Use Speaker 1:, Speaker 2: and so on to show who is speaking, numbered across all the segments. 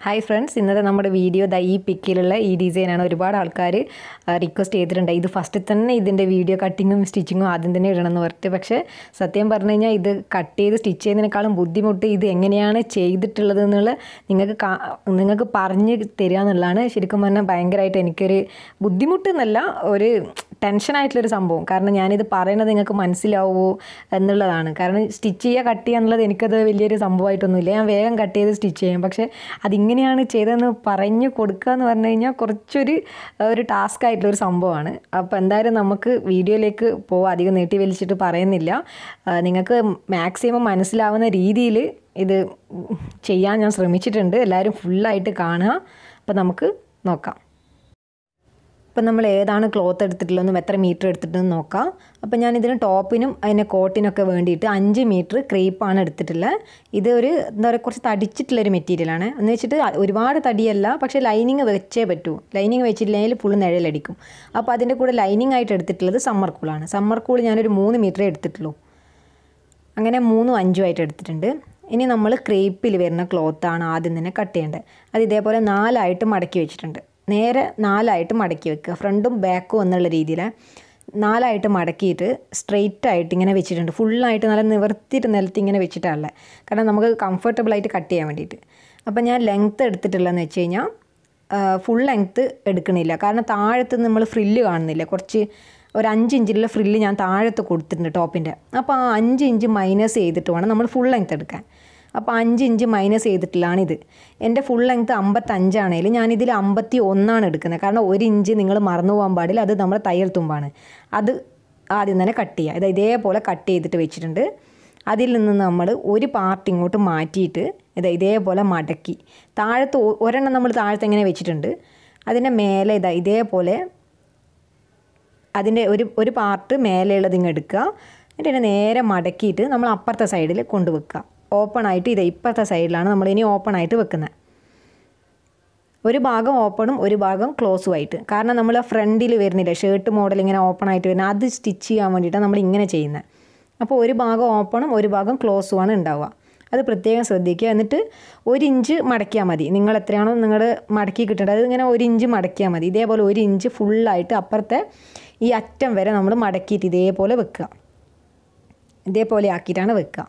Speaker 1: hi friends ഇന്നത്തെ നമ്മുടെ video ദാ ഈ പിക്കിലുള്ള ഈ ഡിസൈനാണ് ഒരുപാട് ആൾക്കാർ റിക്വസ്റ്റ് ചെയ്തിട്ടുണ്ട് ഇത് ഫസ്റ്റിൽ തന്നെ ഇതിൻ്റെ വീഡിയോ കട്ടിങ്ങും സ്റ്റിച്ചിങ്ങും ആദ്യം തന്നെ ഇടണം എന്ന് പറഞ്ഞിട്ട് പക്ഷേ സത്യം പറഞ്ഞു കഴിഞ്ഞാൽ ഇത് കട്ട് ചെയ്ത് സ്റ്റിച്ച് ചെയ്യുന്നതിനേക്കാളും ബുദ്ധിമുട്ട് ഇത് എങ്ങനെയാണ് ചെയ്തിട്ടുള്ളത് എന്നുള്ള നിങ്ങൾക്ക് കാ നിങ്ങൾക്ക് പറഞ്ഞ് തരിക എന്നുള്ളതാണ് ശരിക്കും പറഞ്ഞാൽ ഭയങ്കരമായിട്ട് എനിക്കൊരു ബുദ്ധിമുട്ട് എന്നല്ല ഒരു ടെൻഷനായിട്ടുള്ളൊരു സംഭവം കാരണം ഞാനിത് പറയുന്നത് നിങ്ങൾക്ക് മനസ്സിലാവുമോ എന്നുള്ളതാണ് കാരണം സ്റ്റിച്ച് ചെയ്യുക കട്ട് ചെയ്യുക എന്നുള്ളത് എനിക്കത് വലിയൊരു സംഭവമായിട്ടൊന്നുമില്ല ഞാൻ വേഗം കട്ട് ചെയ്ത് സ്റ്റിച്ച് ചെയ്യും പക്ഷേ അതിങ്ങനെയാണ് ചെയ്തതെന്ന് പറഞ്ഞു കൊടുക്കുക എന്ന് പറഞ്ഞു കഴിഞ്ഞാൽ കുറച്ചൊരു ഒരു ടാസ്ക് ആയിട്ടുള്ളൊരു സംഭവമാണ് അപ്പോൾ എന്തായാലും നമുക്ക് വീഡിയോയിലേക്ക് പോവാം അധികം നീട്ടി വലിച്ചിട്ട് പറയുന്നില്ല ആ, നിങ്ങൾക്ക് മാക്സിമം മനസ്സിലാവുന്ന രീതിയിൽ ഇത് ചെയ്യാൻ ഞാൻ ശ്രമിച്ചിട്ടുണ്ട് എല്ലാവരും ഫുള്ളായിട്ട് കാണുക അപ്പോൾ നമുക്ക് നോക്കാം ഇപ്പം നമ്മൾ ഏതാണ് ക്ലോത്ത് എടുത്തിട്ടുള്ളതെന്നും എത്ര മീറ്റർ എടുത്തിട്ടെന്ന് നോക്കാം അപ്പം ഞാൻ ഇതിന് ടോപ്പിനും അതിന് കോട്ടിനൊക്കെ വേണ്ടിയിട്ട് അഞ്ച് മീറ്റർ ക്രീപ്പാണ് എടുത്തിട്ടുള്ളത് ഇത് ഒരു എന്താ പറയുക കുറച്ച് തടിച്ചിട്ടുള്ളൊരു മെറ്റീരിയലാണ് എന്ന് വെച്ചിട്ട് ഒരുപാട് തടിയല്ല പക്ഷേ ലൈനിങ് വെച്ചേ പറ്റൂ ലൈനിങ് വെച്ചിട്ടില്ലെങ്കിൽ ഫുള്ള് നിഴലടിക്കും അപ്പോൾ അതിൻ്റെ കൂടെ ലൈനിങ് ആയിട്ട് എടുത്തിട്ടുള്ളത് സമ്മർ കൂളാണ് സമ്മർ കൂൾ ഞാനൊരു മൂന്ന് മീറ്ററേ എടുത്തിട്ടുള്ളൂ അങ്ങനെ മൂന്നും അഞ്ചും ആയിട്ട് എടുത്തിട്ടുണ്ട് ഇനി നമ്മൾ ക്രേപ്പിൽ വരുന്ന ക്ലോത്താണ് ആദ്യം തന്നെ കട്ട് ചെയ്യേണ്ടത് അത് ഇതേപോലെ നാലായിട്ട് മടക്കി വെച്ചിട്ടുണ്ട് നേരെ നാലായിട്ട് മടക്കി വെക്കുക ഫ്രണ്ടും ബാക്കും എന്നുള്ള രീതിയിൽ നാലായിട്ട് മടക്കിയിട്ട് സ്ട്രെയിറ്റ് ആയിട്ട് ഇങ്ങനെ വെച്ചിട്ടുണ്ട് ഫുള്ളായിട്ട് നല്ല നിവർത്തിയിട്ട് നിലത്ത് ഇങ്ങനെ വെച്ചിട്ടാണല്ലേ കാരണം നമുക്ക് കംഫർട്ടബിൾ ആയിട്ട് കട്ട് ചെയ്യാൻ വേണ്ടിയിട്ട് അപ്പോൾ ഞാൻ ലെങ്ത്ത് എടുത്തിട്ടുള്ളതെന്ന് വെച്ച് കഴിഞ്ഞാൽ ഫുൾ ലെങ്ത്ത് എടുക്കണില്ല കാരണം താഴത്ത് നമ്മൾ ഫ്രില്ല് കാണുന്നില്ല കുറച്ച് ഒരു അഞ്ച് ഇഞ്ചിലുള്ള ഫ്രില്ല് ഞാൻ താഴത്ത് കൊടുത്തിട്ടുണ്ട് ടോപ്പിൻ്റെ അപ്പോൾ ആ അഞ്ച് ഇഞ്ച് മൈനസ് ചെയ്തിട്ട് വേണം നമ്മൾ ഫുൾ ലെങ്ത്ത് എടുക്കാൻ അപ്പോൾ അഞ്ച് ഇഞ്ച് മൈനസ് ചെയ്തിട്ടുള്ളതാണിത് എൻ്റെ ഫുൾ ലെങ്ത്ത് അമ്പത്തഞ്ചാണേലും ഞാനിതിൽ അമ്പത്തി ഒന്നാണ് എടുക്കുന്നത് കാരണം ഒരു ഇഞ്ച് നിങ്ങൾ മറന്നു പോകാൻ പാടില്ല അത് നമ്മുടെ തയ്യൽ തുമ്പാണ് അത് ആദ്യം തന്നെ കട്ട് ചെയ്യുക ഇത് ഇതേപോലെ കട്ട് ചെയ്തിട്ട് വെച്ചിട്ടുണ്ട് അതിൽ നിന്ന് നമ്മൾ ഒരു പാർട്ട് ഇങ്ങോട്ട് മാറ്റിയിട്ട് ഇത് ഇതേപോലെ മടക്കി താഴത്ത് ഒ- ഒരെണ്ണം നമ്മൾ താഴത്ത് എങ്ങനെ വെച്ചിട്ടുണ്ട് അതിൻ്റെ മേലെ ഇതാ ഇതേപോലെ അതിൻ്റെ ഒരു ഒരു പാർട്ട് മേലെയുള്ളത് ഇങ്ങ് എടുക്കുക എന്നിട്ട് ഇതിനെ നേരെ മടക്കിയിട്ട് നമ്മൾ അപ്പുറത്തെ സൈഡിൽ കൊണ്ടുവെക്കുക ഓപ്പൺ ആയിട്ട് ഇത് ഇപ്പുറത്തെ സൈഡിലാണ് നമ്മൾ ഇനി ഓപ്പൺ ആയിട്ട് വെക്കുന്നത് ഒരു ഭാഗം ഓപ്പണും ഒരു ഭാഗം ക്ലോസും ആയിട്ട് കാരണം നമ്മൾ ഫ്രണ്ടിൽ വരുന്നില്ല ഷർട്ട് മോഡൽ ഇങ്ങനെ ഓപ്പൺ ആയിട്ട് വരുന്നത് അത് സ്റ്റിച്ച് ചെയ്യാൻ വേണ്ടിയിട്ടാണ് നമ്മൾ ഇങ്ങനെ ചെയ്യുന്നത് അപ്പോൾ ഒരു ഭാഗം ഓപ്പണും ഒരു ഭാഗം ക്ലോസുമാണ് ഉണ്ടാവുക അത് പ്രത്യേകം ശ്രദ്ധിക്കുക എന്നിട്ട് ഒരു ഇഞ്ച് മടക്കിയാൽ മതി നിങ്ങൾ എത്രയാണോ നിങ്ങൾ മടക്കി കിട്ടേണ്ടത് അത് ഇങ്ങനെ ഒരു ഇഞ്ച് മടക്കിയാൽ മതി ഇതേപോലെ ഒരു ഇഞ്ച് ഫുള്ളായിട്ട് അപ്പുറത്തെ ഈ അറ്റം വരെ നമ്മൾ മടക്കിയിട്ട് ഇതേപോലെ വെക്കുക ഇതേപോലെ ആക്കിയിട്ടാണ് വെക്കുക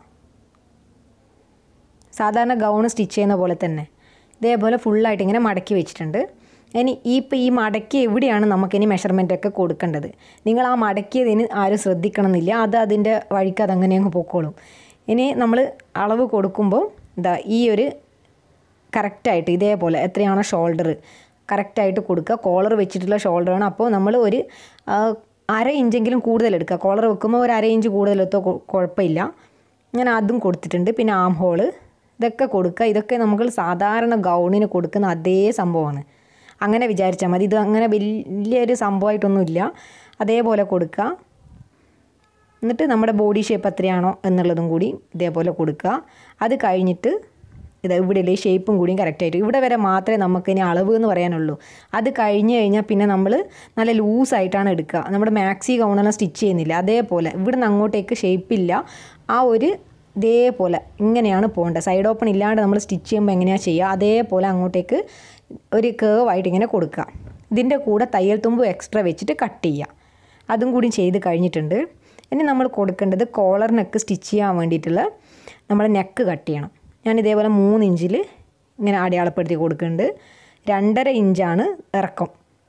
Speaker 1: സാധാരണ ഗൗൺ സ്റ്റിച്ച് ചെയ്യുന്ന പോലെ തന്നെ ഇതേപോലെ ഫുള്ളായിട്ട് ഇങ്ങനെ മടക്കി വെച്ചിട്ടുണ്ട് ഇനി ഈ ഇപ്പം ഈ മടക്കി എവിടെയാണ് നമുക്കിനി മെഷർമെൻ്റ് ഒക്കെ കൊടുക്കേണ്ടത് നിങ്ങൾ ആ മടക്കിയതിന് ആരും ശ്രദ്ധിക്കണം എന്നില്ല അത് അതിൻ്റെ വഴിക്ക് അതങ്ങനെ അങ്ങ് പൊക്കോളും ഇനി നമ്മൾ അളവ് കൊടുക്കുമ്പോൾ ഇതാ ഈ ഒരു കറക്റ്റായിട്ട് ഇതേപോലെ എത്രയാണോ ഷോൾഡർ കറക്റ്റായിട്ട് കൊടുക്കുക കോളർ വെച്ചിട്ടുള്ള ഷോൾഡറാണ് അപ്പോൾ നമ്മൾ ഒരു ആ, അര ഇഞ്ചെങ്കിലും കൂടുതൽ എടുക്കുക കോളർ വെക്കുമ്പോൾ ഒരു അര ഇഞ്ച് കൂടുതലെത്തോ കൊ- കുഴപ്പമില്ല ഞാൻ അതും കൊടുത്തിട്ടുണ്ട് പിന്നെ ആം ഹോള് ഇതൊക്കെ കൊടുക്കുക ഇതൊക്കെ നമുക്ക് സാധാരണ ഗൗണിന് കൊടുക്കുന്ന അതേ സംഭവമാണ് അങ്ങനെ വിചാരിച്ചാൽ മതി ഇത് അങ്ങനെ വലിയൊരു സംഭവമായിട്ടൊന്നുമില്ല അതേപോലെ കൊടുക്കുക എന്നിട്ട് നമ്മുടെ ബോഡി ഷേപ്പ് എത്രയാണോ എന്നുള്ളതും കൂടി ഇതേപോലെ കൊടുക്കുക അത് കഴിഞ്ഞിട്ട് ഇത് ഇവിടെയുള്ള ഷേപ്പും കൂടിയും കറക്റ്റായിട്ട് ഇവിടെ വരെ മാത്രമേ നമുക്ക് ഇനി അളവ് എന്ന് പറയാനുള്ളൂ അത് കഴിഞ്ഞ് കഴിഞ്ഞാൽ പിന്നെ നമ്മൾ നല്ല ലൂസായിട്ടാണ് എടുക്കുക നമ്മുടെ മാക്സി ഗൗണെല്ലാം സ്റ്റിച്ച് ചെയ്യുന്നില്ല അതേപോലെ ഇവിടെ നിന്ന് അങ്ങോട്ടേക്ക് ഷേപ്പില്ല ആ ഒരു ഇതേപോലെ ഇങ്ങനെയാണ് പോകേണ്ടത് സൈഡ് ഓപ്പൺ ഇല്ലാണ്ട് നമ്മൾ സ്റ്റിച്ച് ചെയ്യുമ്പോൾ എങ്ങനെയാണ് ചെയ്യുക അതേപോലെ അങ്ങോട്ടേക്ക് ഒരു കേവ് ആയിട്ട് ഇങ്ങനെ കൊടുക്കുക ഇതിൻ്റെ കൂടെ തയ്യൽ തുമ്പ് എക്സ്ട്രാ വെച്ചിട്ട് കട്ട് ചെയ്യുക അതും കൂടി ചെയ്ത് കഴിഞ്ഞിട്ടുണ്ട് ഇനി നമ്മൾ കൊടുക്കേണ്ടത് കോളർ നെക്ക് സ്റ്റിച്ച് ചെയ്യാൻ വേണ്ടിയിട്ടുള്ള നമ്മൾ നെക്ക് കട്ട് ചെയ്യണം ഞാൻ ഇതേപോലെ മൂന്ന് ഇഞ്ചിൽ ഇങ്ങനെ അടയാളപ്പെടുത്തി കൊടുക്കുന്നുണ്ട് രണ്ടര ഇഞ്ചാണ് ഇറക്കം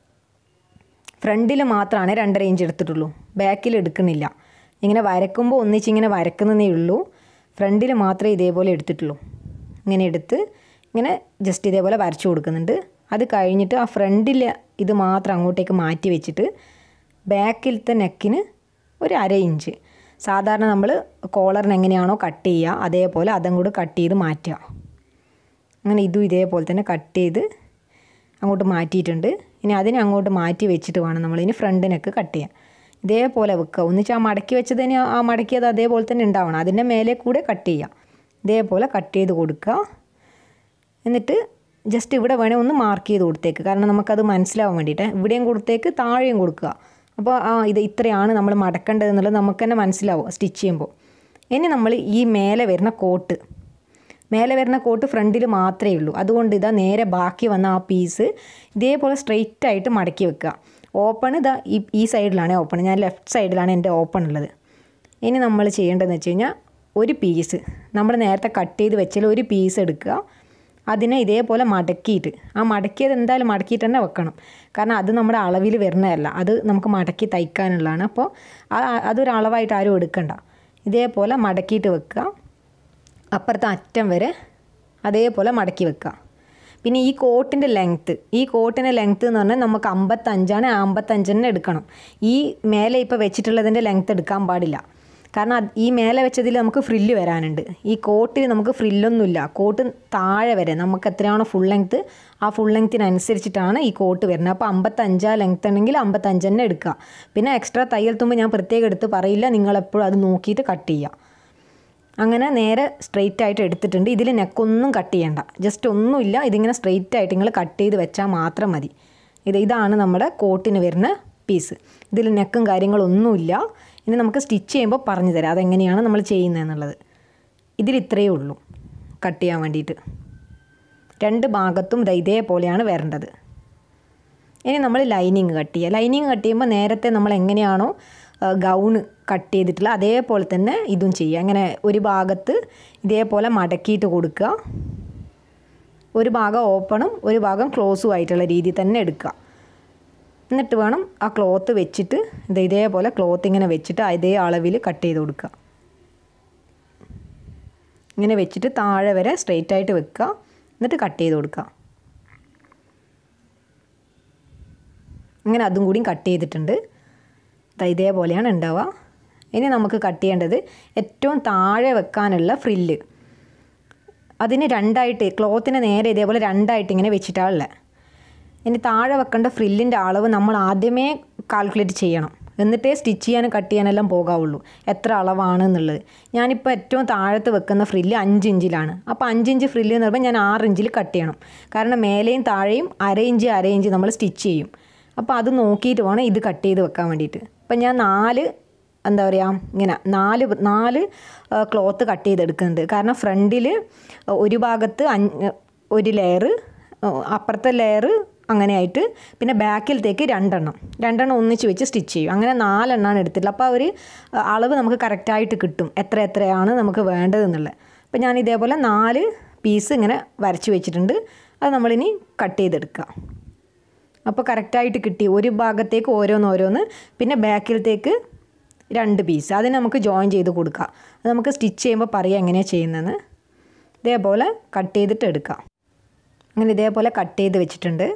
Speaker 1: ഫ്രണ്ടിൽ മാത്രമാണ് രണ്ടര ഇഞ്ച് എടുത്തിട്ടുള്ളൂ ബാക്കിൽ എടുക്കുന്നില്ല ഇങ്ങനെ വരക്കുമ്പോൾ ഒന്നിച്ചിങ്ങനെ വരക്കുന്നതേ ഉള്ളൂ ഫ്രണ്ടിൽ മാത്രമേ ഇതേപോലെ എടുത്തിട്ടുള്ളൂ ഇങ്ങനെ എടുത്ത് ഇങ്ങനെ ജസ്റ്റ് ഇതേപോലെ വരച്ചു കൊടുക്കുന്നുണ്ട് അത് കഴിഞ്ഞിട്ട് ആ ഫ്രണ്ടിൽ ഇത് മാത്രം അങ്ങോട്ടേക്ക് മാറ്റി വെച്ചിട്ട് ബാക്കിലത്തെ നെക്കിന് ഒരു അര ഇഞ്ച് സാധാരണ നമ്മൾ കോളറിന് എങ്ങനെയാണോ കട്ട് ചെയ്യുക അതേപോലെ അതും കൂടെ കട്ട് ചെയ്ത് മാറ്റുക അങ്ങനെ ഇതും ഇതേപോലെ തന്നെ കട്ട് ചെയ്ത് അങ്ങോട്ട് മാറ്റിയിട്ടുണ്ട് ഇനി അതിനെ അങ്ങോട്ട് മാറ്റി വെച്ചിട്ട് വേണം നമ്മൾ ഇനി ഫ്രണ്ടിനൊക്കെ കട്ട് ചെയ്യാൻ ഇതേപോലെ വെക്കുക ഒന്നിച്ച് ആ മടക്കി വെച്ചതിന് ആ മടക്കിയത് അതേപോലെ തന്നെ ഉണ്ടാവണം അതിൻ്റെ മേലെ കൂടെ കട്ട് ചെയ്യുക ഇതേപോലെ കട്ട് ചെയ്ത് കൊടുക്കുക എന്നിട്ട് ജസ്റ്റ് ഇവിടെ വേണേൽ ഒന്ന് മാർക്ക് ചെയ്ത് കൊടുത്തേക്ക് കാരണം നമുക്കത് മനസ്സിലാവാൻ വേണ്ടിയിട്ട് ഇവിടെയും കൊടുത്തേക്ക് താഴെയും കൊടുക്കുക അപ്പോൾ ആ ഇത് ഇത്രയാണ് നമ്മൾ മടക്കേണ്ടത് എന്നുള്ളത് നമുക്ക് തന്നെ മനസ്സിലാവും സ്റ്റിച്ച് ചെയ്യുമ്പോൾ ഇനി നമ്മൾ ഈ മേലെ വരുന്ന കോട്ട് മേലെ വരുന്ന കോട്ട് ഫ്രണ്ടിൽ മാത്രമേ ഉള്ളൂ അതുകൊണ്ട് ഇതാ നേരെ ബാക്കി വന്ന ആ പീസ് ഇതേപോലെ സ്ട്രെയിറ്റ് ആയിട്ട് മടക്കി വെക്കുക ഓപ്പൺ ഇതാ ഈ ഈ സൈഡിലാണ് ഓപ്പൺ ഞാൻ ലെഫ്റ്റ് സൈഡിലാണ് എൻ്റെ ഓപ്പൺ ഉള്ളത് ഇനി നമ്മൾ ചെയ്യേണ്ടതെന്ന് വെച്ച് കഴിഞ്ഞാൽ ഒരു പീസ് നമ്മൾ നേരത്തെ കട്ട് ചെയ്ത് വെച്ചാൽ ഒരു പീസ് എടുക്കുക അതിനെ ഇതേപോലെ മടക്കിയിട്ട് ആ മടക്കിയത് എന്തായാലും മടക്കിയിട്ട് തന്നെ വെക്കണം കാരണം അത് നമ്മുടെ അളവിൽ വരുന്നതല്ല അത് നമുക്ക് മടക്കി തയ്ക്കാനുള്ളതാണ് അപ്പോൾ ആ അതൊരു അളവായിട്ട് ആരും എടുക്കണ്ട ഇതേപോലെ മടക്കിയിട്ട് വെക്കുക അപ്പുറത്തെ അറ്റം വരെ അതേപോലെ മടക്കി വെക്കുക പിന്നെ ഈ കോട്ടിൻ്റെ ലെങ്ത്ത് ഈ കോട്ടിൻ്റെ ലെങ്ത്ത് എന്ന് പറഞ്ഞാൽ നമുക്ക് അമ്പത്തഞ്ചാണ് അമ്പത്തഞ്ച് തന്നെ എടുക്കണം ഈ മേലെ ഇപ്പോൾ വെച്ചിട്ടുള്ളതിൻ്റെ ലെങ്ത്ത് എടുക്കാൻ പാടില്ല കാരണം അത് ഈ മേലെ വെച്ചതിൽ നമുക്ക് ഫ്രില്ല് വരാനുണ്ട് ഈ കോട്ടിൽ നമുക്ക് ഫ്രില്ലൊന്നുമില്ല കോട്ട് താഴെ വരെ നമുക്ക് എത്രയാണോ ഫുൾ ലെങ്ത്ത് ആ ഫുൾ ലെങ്ത്തിനനുസരിച്ചിട്ടാണ് ഈ കോട്ട് വരുന്നത് അപ്പോൾ അമ്പത്തഞ്ചാ ലെങ്ത്ത് ഉണ്ടെങ്കിൽ അമ്പത്തഞ്ച് തന്നെ എടുക്കുക പിന്നെ എക്സ്ട്രാ തയ്യൽ തുമ്പ് ഞാൻ പ്രത്യേകം എടുത്ത് പറയില്ല നിങ്ങളെപ്പോഴും അത് നോക്കിയിട്ട് കട്ട് ചെയ്യുക അങ്ങനെ നേരെ സ്ട്രെയിറ്റ് ആയിട്ട് എടുത്തിട്ടുണ്ട് ഇതിൽ നെക്കൊന്നും കട്ട് ചെയ്യണ്ട ജസ്റ്റ് ഒന്നുമില്ല ഇതിങ്ങനെ സ്ട്രെയിറ്റ് ആയിട്ട് നിങ്ങൾ കട്ട് ചെയ്ത് വെച്ചാൽ മാത്രം മതി ഇത് ഇതാണ് നമ്മുടെ കോട്ടിന് വരുന്ന പീസ് ഇതിൽ നെക്കും കാര്യങ്ങളൊന്നുമില്ല ഇനി നമുക്ക് സ്റ്റിച്ച് ചെയ്യുമ്പോൾ പറഞ്ഞു തരാം അതെങ്ങനെയാണ് നമ്മൾ ചെയ്യുന്നതെന്നുള്ളത് ഇതിൽ ഇത്രയേ ഉള്ളൂ കട്ട് ചെയ്യാൻ വേണ്ടിയിട്ട് രണ്ട് ഭാഗത്തും ദാ ഇതേപോലെയാണ് വരേണ്ടത് ഇനി നമ്മൾ ലൈനിങ് കട്ട് ചെയ്യുക ലൈനിങ് കട്ട് ചെയ്യുമ്പോൾ നേരത്തെ നമ്മൾ എങ്ങനെയാണോ ഗൗണ് കട്ട് ചെയ്തിട്ടുള്ള അതേപോലെ തന്നെ ഇതും ചെയ്യുക അങ്ങനെ ഒരു ഭാഗത്ത് ഇതേപോലെ മടക്കിയിട്ട് കൊടുക്കുക ഒരു ഭാഗം ഓപ്പണും ഒരു ഭാഗം ക്ലോസും ആയിട്ടുള്ള രീതിയിൽ തന്നെ എടുക്കുക എന്നിട്ട് വേണം ആ ക്ലോത്ത് വെച്ചിട്ട് ഇത് ഇതേപോലെ ക്ലോത്ത് ഇങ്ങനെ വെച്ചിട്ട് അതേ അളവിൽ കട്ട് ചെയ്ത് കൊടുക്കുക ഇങ്ങനെ വെച്ചിട്ട് താഴെ വരെ സ്ട്രെയിറ്റ് ആയിട്ട് വെക്കുക എന്നിട്ട് കട്ട് ചെയ്ത് കൊടുക്കുക അങ്ങനെ അതും കൂടിയും കട്ട് ചെയ്തിട്ടുണ്ട് ദാ ഇതേപോലെയാണ് ഉണ്ടാവുക ഇനി നമുക്ക് കട്ട് ചെയ്യേണ്ടത് ഏറ്റവും താഴെ വെക്കാനുള്ള ഫ്രില്ല് അതിന് രണ്ടായിട്ട് ക്ലോത്തിനെ നേരെ ഇതേപോലെ രണ്ടായിട്ട് ഇങ്ങനെ വെച്ചിട്ടാണുള്ളത് ഇനി താഴെ വെക്കേണ്ട ഫ്രില്ലിൻ്റെ അളവ് നമ്മൾ ആദ്യമേ കാൽക്കുലേറ്റ് ചെയ്യണം എന്നിട്ടേ സ്റ്റിച്ച് ചെയ്യാനും കട്ട് ചെയ്യാനെല്ലാം പോകാവുള്ളൂ എത്ര അളവാണ് എന്നുള്ളത് ഞാനിപ്പോൾ ഏറ്റവും താഴത്ത് വെക്കുന്ന ഫ്രില്ല് അഞ്ച് ഇഞ്ചിലാണ് അപ്പോൾ അഞ്ച് ഇഞ്ച് ഫ്രില്ല് എന്ന് പറയുമ്പോൾ ഞാൻ ആറ് ഇഞ്ചിൽ കട്ട് ചെയ്യണം കാരണം മേലെയും താഴെയും അര ഇഞ്ച് അര ഇഞ്ച് നമ്മൾ സ്റ്റിച്ച് ചെയ്യും അപ്പോൾ അത് നോക്കിയിട്ട് വേണം ഇത് കട്ട് ചെയ്ത് വെക്കാൻ വേണ്ടിയിട്ട് അപ്പം ഞാൻ നാല് എന്താ പറയുക ഇങ്ങനെ നാല് നാല് ക്ലോത്ത് കട്ട് ചെയ്തെടുക്കുന്നുണ്ട് കാരണം ഫ്രണ്ടിൽ ഒരു ഭാഗത്ത് അഞ്ച് ഒരു ലെയർ അപ്പുറത്തെ ലെയർ അങ്ങനെ ആയിട്ട് പിന്നെ ബാക്കിലത്തേക്ക് രണ്ടെണ്ണം രണ്ടെണ്ണം ഒന്നിച്ച് വെച്ച് സ്റ്റിച്ച് ചെയ്യും അങ്ങനെ നാലെണ്ണമാണ് എടുത്തിട്ടുള്ളത് അപ്പോൾ ഒരു അളവ് നമുക്ക് കറക്റ്റായിട്ട് കിട്ടും എത്ര എത്രയാണ് നമുക്ക് വേണ്ടതെന്നുള്ളത് അപ്പോൾ ഞാൻ ഇതേപോലെ നാല് പീസ് ഇങ്ങനെ വരച്ച് വെച്ചിട്ടുണ്ട് അത് നമ്മളിനി കട്ട് ചെയ്തെടുക്കുക അപ്പോൾ കറക്റ്റായിട്ട് കിട്ടി ഒരു ഭാഗത്തേക്ക് ഓരോന്ന് ഓരോന്ന് പിന്നെ ബാക്കിലത്തേക്ക് രണ്ട് പീസ് അതിന് നമുക്ക് ജോയിൻ ചെയ്ത് കൊടുക്കാം അത് നമുക്ക് സ്റ്റിച്ച് ചെയ്യുമ്പോൾ പറയാം എങ്ങനെയാണ് ചെയ്യുന്നതെന്ന് ഇതേപോലെ കട്ട് ചെയ്തിട്ട് എടുക്കാം അങ്ങനെ ഇതേപോലെ കട്ട് ചെയ്ത് വെച്ചിട്ടുണ്ട്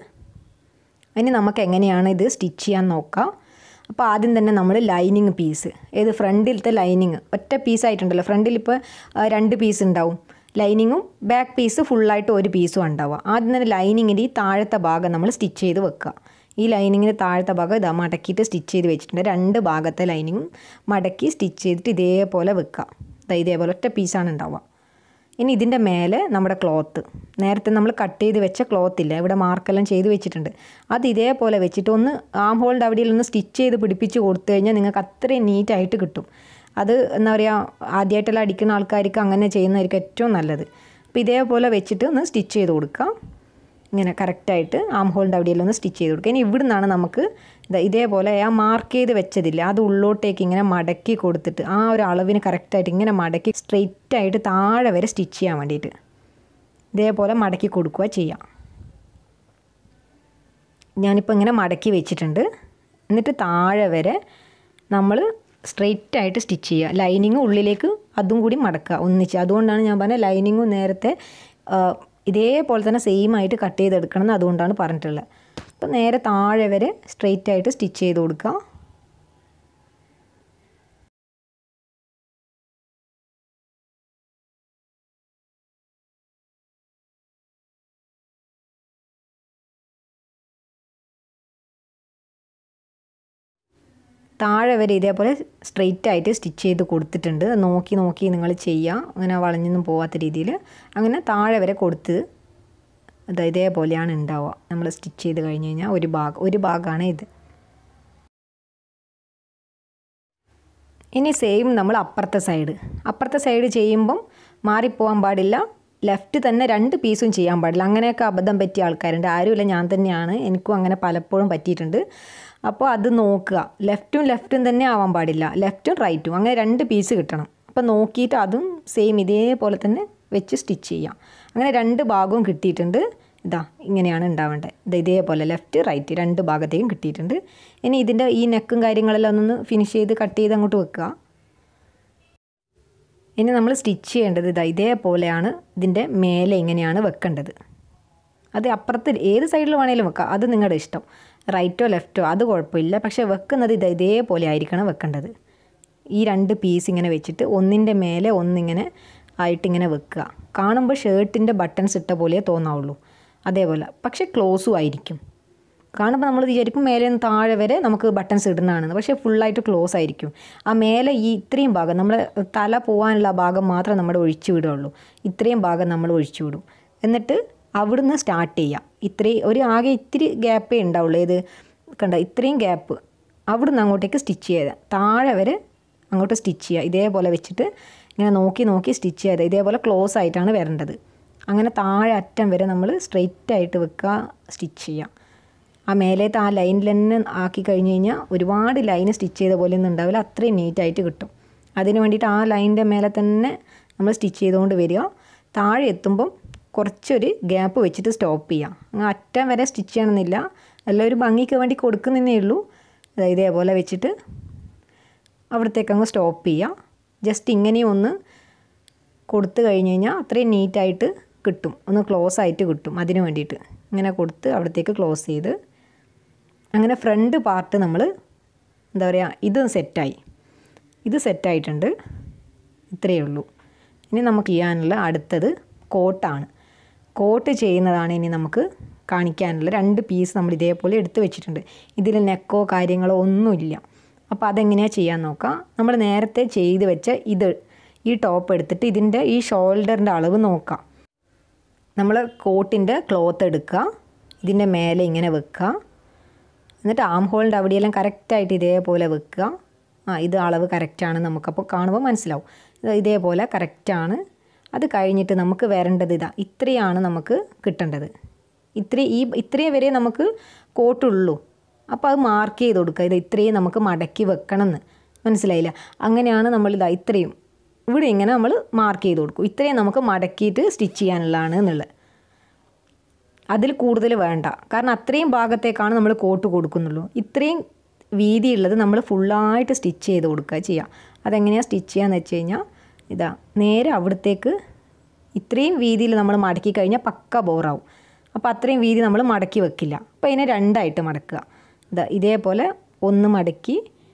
Speaker 1: ഇനി നമുക്ക് എങ്ങനെയാണ് ഇത് സ്റ്റിച്ച് ചെയ്യാൻ നോക്കാം അപ്പോൾ ആദ്യം തന്നെ നമ്മൾ ലൈനിങ് പീസ് ഏത് ഫ്രണ്ടിലത്തെ ലൈനിങ് ഒറ്റ പീസായിട്ടുണ്ടല്ലോ ഫ്രണ്ടിൽ ഇപ്പോൾ രണ്ട് പീസ് ഉണ്ടാവും ലൈനിങ്ങും ബാക്ക് പീസ് ഫുള്ളായിട്ട് ഒരു പീസും ഉണ്ടാവുക ആദ്യം തന്നെ ലൈനിങ്ങിൻ്റെ ഈ താഴത്തെ ഭാഗം നമ്മൾ സ്റ്റിച്ച് ചെയ്ത് വെക്കുക ഈ ലൈനിങ്ങിൻ്റെ താഴത്തെ ഭാഗം ഇതാ മടക്കിയിട്ട് സ്റ്റിച്ച് ചെയ്ത് വെച്ചിട്ടുണ്ട് രണ്ട് ഭാഗത്തെ ലൈനിങ്ങും മടക്കി സ്റ്റിച്ച് ചെയ്തിട്ട് ഇതേപോലെ വെക്കുക ഇതാ ഇതേപോലെ ഒറ്റ പീസാണ് ഉണ്ടാവുക ഇനി ഇതിൻ്റെ മേലെ നമ്മുടെ ക്ലോത്ത് നേരത്തെ നമ്മൾ കട്ട് ചെയ്ത് വെച്ച ക്ലോത്ത് ഇല്ല ഇവിടെ മാർക്കെല്ലാം ചെയ്ത് വെച്ചിട്ടുണ്ട് അത് ഇതേപോലെ വെച്ചിട്ട് ഒന്ന് ആം ഹോളിൻ്റെ അവിടെയിൽ ഒന്ന് സ്റ്റിച്ച് ചെയ്ത് പിടിപ്പിച്ച് കൊടുത്തു കഴിഞ്ഞാൽ നിങ്ങൾക്ക് അത്രയും നീറ്റായിട്ട് കിട്ടും അത് എന്താ പറയുക ആദ്യമായിട്ടെല്ലാം അടിക്കുന്ന ആൾക്കാർക്ക് അങ്ങനെ ചെയ്യുന്നതായിരിക്കും ഏറ്റവും നല്ലത് അപ്പോൾ ഇതേപോലെ വെച്ചിട്ട് ഒന്ന് സ്റ്റിച്ച് ചെയ്ത് കൊടുക്കാം ഇങ്ങനെ കറക്റ്റായിട്ട് ആം ഹോളിൻ്റെ അവിടെയെല്ലാം ഒന്ന് സ്റ്റിച്ച് ചെയ്ത് കൊടുക്കുക ഇനി ഇവിടെ നിന്നാണ് നമുക്ക് ഇതാ ഇതേപോലെ ആ മാർക്ക് ചെയ്ത് വെച്ചതില്ല അത് ഉള്ളോട്ടേക്ക് ഇങ്ങനെ മടക്കി കൊടുത്തിട്ട് ആ ഒരു അളവിന് കറക്റ്റായിട്ട് ഇങ്ങനെ മടക്കി സ്ട്രെയിറ്റ് ആയിട്ട് താഴെ വരെ സ്റ്റിച്ച് ചെയ്യാൻ വേണ്ടിയിട്ട് ഇതേപോലെ മടക്കി കൊടുക്കുക ചെയ്യാം ഞാനിപ്പോൾ ഇങ്ങനെ മടക്കി വെച്ചിട്ടുണ്ട് എന്നിട്ട് താഴെ വരെ നമ്മൾ സ്ട്രെയിറ്റ് ആയിട്ട് സ്റ്റിച്ച് ചെയ്യുക ലൈനിങ് ഉള്ളിലേക്ക് അതും കൂടി മടക്കുക ഒന്നിച്ച് അതുകൊണ്ടാണ് ഞാൻ പറഞ്ഞത് ലൈനിങ്ങും നേരത്തെ ഇതേപോലെ തന്നെ സെയിം ആയിട്ട് കട്ട് ചെയ്തെടുക്കണം എന്ന് അതുകൊണ്ടാണ് പറഞ്ഞിട്ടുള്ളത് അപ്പോൾ നേരെ താഴെ വരെ സ്ട്രെയിറ്റ് ആയിട്ട് സ്റ്റിച്ച് ചെയ്ത് കൊടുക്കുക താഴെ വരെ ഇതേപോലെ സ്ട്രെയിറ്റ് ആയിട്ട് സ്റ്റിച്ച് ചെയ്ത് കൊടുത്തിട്ടുണ്ട് നോക്കി നോക്കി നിങ്ങൾ ചെയ്യുക അങ്ങനെ വളഞ്ഞൊന്നും പോവാത്ത രീതിയിൽ അങ്ങനെ താഴെ വരെ കൊടുത്ത് അത് ഇതേപോലെയാണ് ഉണ്ടാവുക നമ്മൾ സ്റ്റിച്ച് ചെയ്ത് കഴിഞ്ഞ് കഴിഞ്ഞാൽ ഒരു ഭാഗം ഒരു ഭാഗമാണ് ഇത് ഇനി സെയിം നമ്മൾ അപ്പുറത്തെ സൈഡ് അപ്പുറത്തെ സൈഡ് ചെയ്യുമ്പം മാറിപ്പോകാൻ പാടില്ല ലെഫ്റ്റ് തന്നെ രണ്ട് പീസും ചെയ്യാൻ പാടില്ല അങ്ങനെയൊക്കെ അബദ്ധം പറ്റിയ ആൾക്കാരുണ്ട് ആരുമില്ല ഞാൻ തന്നെയാണ് എനിക്കും അങ്ങനെ പലപ്പോഴും പറ്റിയിട്ടുണ്ട് അപ്പോൾ അത് നോക്കുക ലെഫ്റ്റും ലെഫ്റ്റും തന്നെ ആവാൻ പാടില്ല ലെഫ്റ്റും റൈറ്റും അങ്ങനെ രണ്ട് പീസ് കിട്ടണം അപ്പോൾ നോക്കിയിട്ട് അതും സെയിം ഇതേപോലെ തന്നെ വെച്ച് സ്റ്റിച്ച് ചെയ്യാം അങ്ങനെ രണ്ട് ഭാഗവും കിട്ടിയിട്ടുണ്ട് ഇതാ ഇങ്ങനെയാണ് ഉണ്ടാവേണ്ടത് ഇത് ഇതേപോലെ ലെഫ്റ്റ് റൈറ്റ് രണ്ട് ഭാഗത്തേക്കും കിട്ടിയിട്ടുണ്ട് ഇനി ഇതിൻ്റെ ഈ നെക്കും കാര്യങ്ങളെല്ലാം ഒന്ന് ഫിനിഷ് ചെയ്ത് കട്ട് ചെയ്ത് അങ്ങോട്ട് വെക്കുക ഇനി നമ്മൾ സ്റ്റിച്ച് ചെയ്യേണ്ടത് ഇതാ ഇതേപോലെയാണ് ഇതിൻ്റെ മേലെ ഇങ്ങനെയാണ് വെക്കേണ്ടത് അത് അപ്പുറത്ത് ഏത് സൈഡിൽ വേണേലും വെക്കാം അത് നിങ്ങളുടെ ഇഷ്ടം റൈറ്റോ ലെഫ്റ്റോ അത് കുഴപ്പമില്ല പക്ഷേ വെക്കുന്നത് ഇത് ഇതേപോലെ ആയിരിക്കണം വെക്കേണ്ടത് ഈ രണ്ട് പീസ് ഇങ്ങനെ വെച്ചിട്ട് ഒന്നിൻ്റെ മേലെ ഒന്നിങ്ങനെ ആയിട്ടിങ്ങനെ വെക്കുക കാണുമ്പോൾ ഷർട്ടിൻ്റെ ബട്ടൺസ് ഇട്ട പോലെ തോന്നാവുള്ളൂ അതേപോലെ പക്ഷേ ക്ലോസും ആയിരിക്കും കാണുമ്പോൾ നമ്മൾ വിചാരിക്കും മേലെ നിന്ന് താഴെ വരെ നമുക്ക് ബട്ടൺസ് ഇടുന്നതാണെന്ന് പക്ഷേ ഫുള്ളായിട്ട് ക്ലോസ് ആയിരിക്കും ആ മേലെ ഈ ഇത്രയും ഭാഗം നമ്മൾ തല പോകാനുള്ള ഭാഗം മാത്രം നമ്മൾ ഒഴിച്ചു വിടുകയുള്ളൂ ഇത്രയും ഭാഗം നമ്മൾ ഒഴിച്ചു വിടും എന്നിട്ട് അവിടുന്ന് സ്റ്റാർട്ട് ചെയ്യാം ഇത്രയും ഒരു ആകെ ഇത്തിരി ഗ്യാപ്പേ ഉണ്ടാവുള്ളൂ ഏത് കണ്ട ഇത്രയും ഗ്യാപ്പ് അവിടുന്ന് അങ്ങോട്ടേക്ക് സ്റ്റിച്ച് ചെയ്യുക താഴെ വരെ അങ്ങോട്ട് സ്റ്റിച്ച് ചെയ്യുക ഇതേപോലെ വെച്ചിട്ട് ഇങ്ങനെ നോക്കി നോക്കി സ്റ്റിച്ച് ചെയ്ത് ഇതേപോലെ ക്ലോസ് ആയിട്ടാണ് വരേണ്ടത് അങ്ങനെ താഴെ അറ്റം വരെ നമ്മൾ സ്ട്രെയിറ്റ് ആയിട്ട് വെക്കുക സ്റ്റിച്ച് ചെയ്യാം ആ മേലേത്തെ ആ ലൈനിൽ തന്നെ ആക്കി കഴിഞ്ഞ് കഴിഞ്ഞാൽ ഒരുപാട് ലൈൻ സ്റ്റിച്ച് ചെയ്ത പോലെ ഒന്നും ഉണ്ടാവില്ല അത്രയും നീറ്റായിട്ട് കിട്ടും അതിന് വേണ്ടിയിട്ട് ആ ലൈനിൻ്റെ മേലെ തന്നെ നമ്മൾ സ്റ്റിച്ച് ചെയ്തുകൊണ്ട് വരിക താഴെ എത്തുമ്പം കുറച്ചൊരു ഗ്യാപ്പ് വെച്ചിട്ട് സ്റ്റോപ്പ് ചെയ്യാം അങ്ങ് അറ്റം വരെ സ്റ്റിച്ച് ചെയ്യണമെന്നില്ല എല്ലാം ഒരു ഭംഗിക്ക് വേണ്ടി കൊടുക്കുന്നതേ ഉള്ളൂ ഇതേപോലെ വെച്ചിട്ട് അവിടത്തേക്ക് അങ്ങ് സ്റ്റോപ്പ് ചെയ്യുക ജസ്റ്റ് ഇങ്ങനെ ഒന്ന് കൊടുത്തു കഴിഞ്ഞ് കഴിഞ്ഞാൽ അത്രയും നീറ്റായിട്ട് കിട്ടും ഒന്ന് ക്ലോസ് ആയിട്ട് കിട്ടും അതിന് വേണ്ടിയിട്ട് ഇങ്ങനെ കൊടുത്ത് അവിടത്തേക്ക് ക്ലോസ് ചെയ്ത് അങ്ങനെ ഫ്രണ്ട് പാർട്ട് നമ്മൾ എന്താ പറയുക ഇത് സെറ്റായി ഇത് സെറ്റായിട്ടുണ്ട് ഇത്രയേ ഉള്ളൂ ഇനി നമുക്ക് ചെയ്യാനുള്ള അടുത്തത് കോട്ടാണ് കോട്ട് ചെയ്യുന്നതാണ് ഇനി നമുക്ക് കാണിക്കാനുള്ള രണ്ട് പീസ് നമ്മൾ ഇതേപോലെ എടുത്ത് വെച്ചിട്ടുണ്ട് ഇതിൽ നെക്കോ കാര്യങ്ങളോ ഒന്നുമില്ല അപ്പോൾ അതെങ്ങനെയാണ് ചെയ്യാൻ നോക്കാം നമ്മൾ നേരത്തെ ചെയ്ത് വെച്ച ഇത് ഈ ടോപ്പ് എടുത്തിട്ട് ഇതിൻ്റെ ഈ ഷോൾഡറിൻ്റെ അളവ് നോക്കാം നമ്മൾ കോട്ടിൻ്റെ ക്ലോത്ത് എടുക്കുക ഇതിൻ്റെ മേലെ ഇങ്ങനെ വെക്കുക എന്നിട്ട് ആം ഹോളിൻ്റെ അവിടെയെല്ലാം കറക്റ്റായിട്ട് ഇതേപോലെ വെക്കുക ആ ഇത് അളവ് കറക്റ്റാണ് നമുക്കപ്പോൾ കാണുമ്പോൾ മനസ്സിലാവും ഇത് ഇതേപോലെ കറക്റ്റാണ് അത് കഴിഞ്ഞിട്ട് നമുക്ക് വരേണ്ടത് ഇതാ ഇത്രയാണ് നമുക്ക് കിട്ടേണ്ടത് ഇത്ര ഈ ഇത്രയും വരെ നമുക്ക് കോട്ടുള്ളൂ അപ്പോൾ അത് മാർക്ക് ചെയ്ത് കൊടുക്കുക ഇത് ഇത്രയും നമുക്ക് മടക്കി വെക്കണം എന്ന് മനസ്സിലായില്ല അങ്ങനെയാണ് നമ്മൾ ഇതാ ഇത്രയും ഇവിടെ ഇങ്ങനെ നമ്മൾ മാർക്ക് ചെയ്ത് കൊടുക്കും ഇത്രയും നമുക്ക് മടക്കിയിട്ട് സ്റ്റിച്ച് ചെയ്യാനുള്ളതാണ് എന്നുള്ളത് അതിൽ കൂടുതൽ വേണ്ട കാരണം അത്രയും ഭാഗത്തേക്കാണ് നമ്മൾ കോട്ട് കൊടുക്കുന്നുള്ളൂ ഇത്രയും വീതിയുള്ളത് നമ്മൾ ഫുള്ളായിട്ട് സ്റ്റിച്ച് ചെയ്ത് കൊടുക്കുക ചെയ്യുക അതെങ്ങനെയാണ് സ്റ്റിച്ച് ചെയ്യാന്ന് വെച്ച് കഴിഞ്ഞാൽ ഇതാ നേരെ അവിടത്തേക്ക് ഇത്രയും വീതിയിൽ നമ്മൾ മടക്കി കഴിഞ്ഞാൽ പക്ക ബോറാവും അപ്പോൾ അത്രയും വീതി നമ്മൾ മടക്കി വെക്കില്ല അപ്പോൾ അതിനെ രണ്ടായിട്ട് മടക്കുക ഇതാ ഇതേപോലെ ഒന്ന് മടക്കി